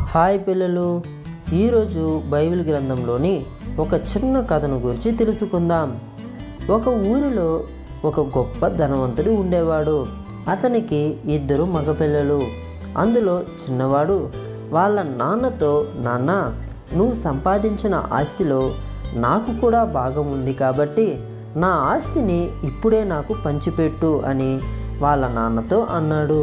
hi పిల్లలు ఈరోజు Bible గ్రంథంలోని ఒక చిన్న కథను గురించి తెలుసుకుందాం ఒక ఊరిలో ఒక గొప్ప ధనవంతుడు ఉండేవాడు అతనికి ఇద్దరు మగపిల్లలు అందులో చిన్నవాడు వాళ్ళ నాన్నతో నాన్న నువ్వు సంపాదించిన ఆస్తిలో నాకు కూడా భాగం ఉంది కాబట్టి నా ఆస్తిని ఇప్పుడే నాకు పంచిపెట్టు అని వాళ్ళ నాన్నతో అన్నాడు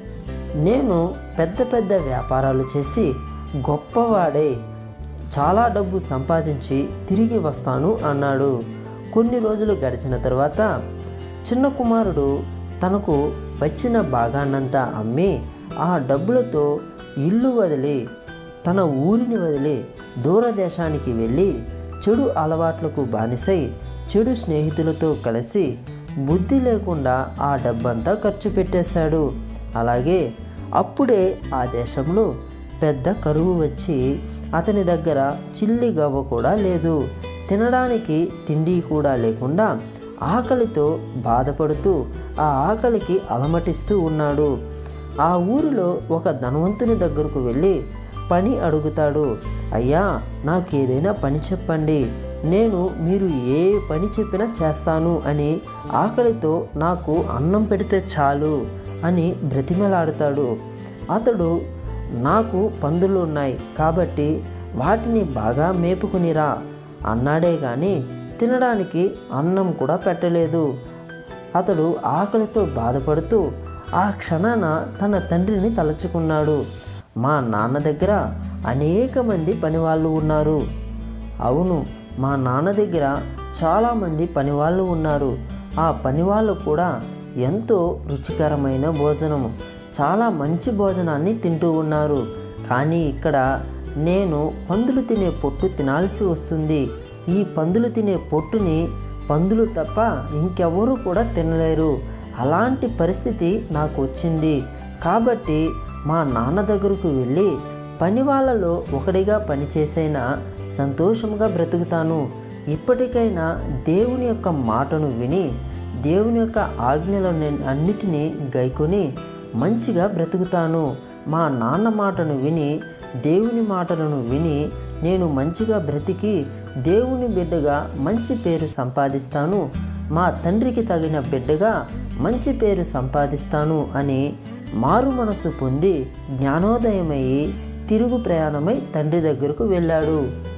నేను పెద్ద పెద్ద వ్యాపారాలు చేసి గొప్పవాడై చాలా డబ్బు సంపాదించి తిరిగి వస్తాను అన్నాడు కొన్ని రోజులు గడిచిన తర్వాత చిన్న కుమారుడు తనకు వచ్చిన భాగాన్నంతా అమ్మి ఆ డబ్బులతో ఇల్లు వదిలి తన ఊరిని వదిలి దూరదేశానికి వెళ్ళి చెడు అలవాట్లకు బానిసై చెడు స్నేహితులతో కలిసి బుద్ధి లేకుండా ఆ డబ్బంతా ఖర్చు పెట్టేశాడు అలాగే అప్పుడే ఆ దేశంలో పెద్ద కరువు వచ్చి అతని దగ్గర చిల్లి గవ్వ కూడా లేదు తినడానికి తిండి కూడా లేకుండా ఆకలితో బాధపడుతూ ఆ ఆకలికి అలమటిస్తూ ఉన్నాడు ఆ ఊరిలో ఒక ధనవంతుని దగ్గరకు వెళ్ళి పని అడుగుతాడు అయ్యా నాకు ఏదైనా పని చెప్పండి నేను మీరు ఏ పని చెప్పినా చేస్తాను అని ఆకలితో నాకు అన్నం పెడితే చాలు అని బ్రతిమలాడుతాడు అతడు నాకు పందులు ఉన్నాయి కాబట్టి వాటిని బాగా మేపుకునిరా అన్నాడే కానీ తినడానికి అన్నం కూడా పెట్టలేదు అతడు ఆకలితో బాధపడుతూ ఆ క్షణాన తన తండ్రిని తలుచుకున్నాడు మా నాన్న దగ్గర అనేక మంది పనివాళ్ళు ఉన్నారు అవును మా నాన్న దగ్గర చాలామంది పనివాళ్ళు ఉన్నారు ఆ పనివాళ్ళు కూడా ఎంతో రుచికరమైన భోజనము చాలా మంచి భోజనాన్ని తింటూ ఉన్నారు కానీ ఇక్కడ నేను పందులు తినే పొట్టు తినాల్సి వస్తుంది ఈ పందులు తినే పొట్టుని పందులు తప్ప ఇంకెవరూ కూడా తినలేరు అలాంటి పరిస్థితి నాకు వచ్చింది కాబట్టి మా నాన్న దగ్గరకు వెళ్ళి పని వాళ్ళలో ఒకటిగా పనిచేసైనా సంతోషంగా బ్రతుకుతాను ఇప్పటికైనా దేవుని యొక్క మాటను విని దేవుని యొక్క ఆజ్ఞలను అన్నిటినీ గైకొని మంచిగా బ్రతుకుతాను మా నాన్న మాటను విని దేవుని మాటలను విని నేను మంచిగా బ్రతికి దేవుని బిడ్డగా మంచి పేరు సంపాదిస్తాను మా తండ్రికి తగిన బిడ్డగా మంచి పేరు సంపాదిస్తాను అని మారు మనసు పొంది జ్ఞానోదయమై తిరుగు ప్రయాణమై తండ్రి దగ్గరకు వెళ్ళాడు